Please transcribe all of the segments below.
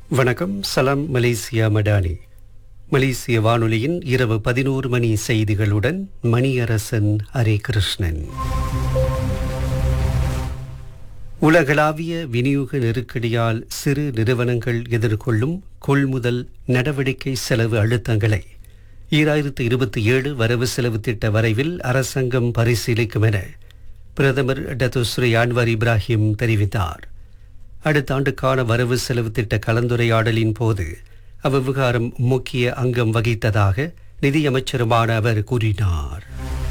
வணக்கம் சலாம் மலேசியா மடானி மலேசிய வானொலியின் இரவு பதினோரு மணி செய்திகளுடன் மணியரசன் ஹரே கிருஷ்ணன் உலகளாவிய விநியோக நெருக்கடியால் சிறு நிறுவனங்கள் எதிர்கொள்ளும் கொள்முதல் நடவடிக்கை செலவு அழுத்தங்களை ஈராயிரத்து இருபத்தி ஏழு வரவு செலவு திட்ட வரைவில் அரசாங்கம் பரிசீலிக்கும் என பிரதமர் டத்துஸ்ரீ அன்வர் இப்ராஹிம் தெரிவித்தார் அடுத்த ஆண்டுக்கான வரவு செலவு திட்ட கலந்துரையாடலின் போது அவ்விவகாரம் முக்கிய அங்கம் வகித்ததாக நிதியமைச்சருமான அவர் கூறினார்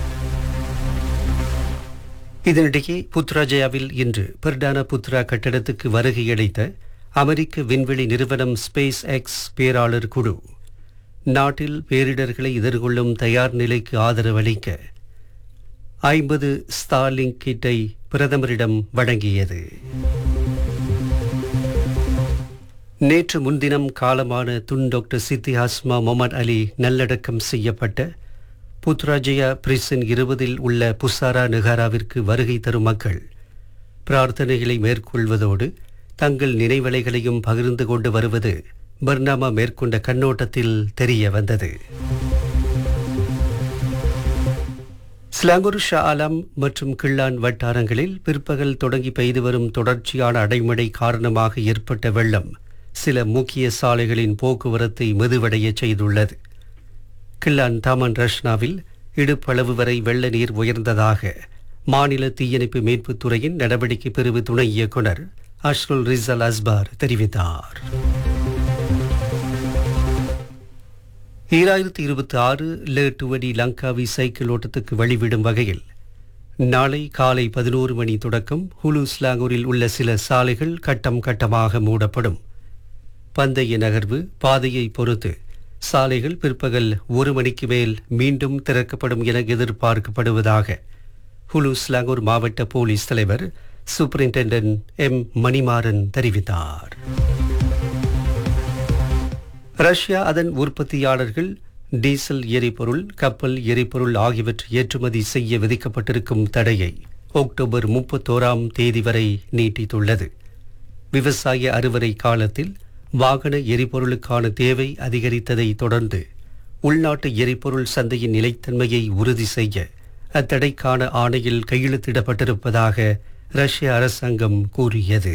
இதனிடையே புத்ராஜயாவில் இன்று பெர்டானா புத்ரா கட்டடத்துக்கு வருகையளித்த அமெரிக்க விண்வெளி நிறுவனம் ஸ்பேஸ் எக்ஸ் பேராளர் குழு நாட்டில் பேரிடர்களை எதிர்கொள்ளும் தயார் நிலைக்கு ஆதரவளிக்க ஐம்பது ஸ்டார்லிங் கிட்டை பிரதமரிடம் வழங்கியது நேற்று முன்தினம் காலமான துன் டாக்டர் சித்தி ஹாஸ்மா முகமது அலி நல்லடக்கம் செய்யப்பட்ட புத்ராஜயா பிரிசன் இருபதில் உள்ள புசாரா நெகாராவிற்கு வருகை தரும் மக்கள் பிரார்த்தனைகளை மேற்கொள்வதோடு தங்கள் நினைவலைகளையும் பகிர்ந்து கொண்டு வருவது பர்னாமா மேற்கொண்ட கண்ணோட்டத்தில் தெரிய வந்தது ஸ்லாங்கூர் ஷா ஆலம் மற்றும் கிள்ளான் வட்டாரங்களில் பிற்பகல் தொடங்கி பெய்து வரும் தொடர்ச்சியான அடைமழை காரணமாக ஏற்பட்ட வெள்ளம் சில முக்கிய சாலைகளின் போக்குவரத்தை மெதுவடைய செய்துள்ளது கிள்ளான் தாமன் ரஷ்னாவில் இடுப்பளவு வரை வெள்ள நீர் உயர்ந்ததாக மாநில தீயணைப்பு மீட்புத் துறையின் நடவடிக்கை பிரிவு துணை இயக்குனர் அஷ்ருல் ரிசல் அஸ்பார் தெரிவித்தார் ஈராயிரத்தி இருபத்தி ஆறு லேட்டுவடி லங்காவி சைக்கிள் ஓட்டத்துக்கு வழிவிடும் வகையில் நாளை காலை பதினோரு மணி தொடக்கம் ஹுலு ஸ்லாங்கூரில் உள்ள சில சாலைகள் கட்டம் கட்டமாக மூடப்படும் பந்தய நகர்வு பாதையை பொறுத்து சாலைகள் பிற்பகல் ஒரு மணிக்கு மேல் மீண்டும் திறக்கப்படும் என எதிர்பார்க்கப்படுவதாக ஹுலு ஸ்லாங்கூர் மாவட்ட போலீஸ் தலைவர் சூப்பரிண்டென்டென்ட் எம் மணிமாறன் தெரிவித்தார் ரஷ்யா அதன் உற்பத்தியாளர்கள் டீசல் எரிபொருள் கப்பல் எரிபொருள் ஆகியவற்றை ஏற்றுமதி செய்ய விதிக்கப்பட்டிருக்கும் தடையை அக்டோபர் முப்பத்தோராம் தேதி வரை நீட்டித்துள்ளது விவசாய அறுவடை காலத்தில் வாகன எரிபொருளுக்கான தேவை அதிகரித்ததை தொடர்ந்து உள்நாட்டு எரிபொருள் சந்தையின் நிலைத்தன்மையை உறுதி செய்ய அத்தடைக்கான ஆணையில் கையெழுத்திடப்பட்டிருப்பதாக ரஷ்ய அரசாங்கம் கூறியது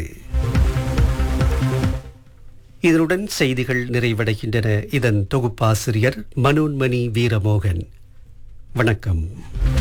இதனுடன் செய்திகள் நிறைவடைகின்றன இதன் தொகுப்பாசிரியர் மனோன்மணி வீரமோகன் வணக்கம்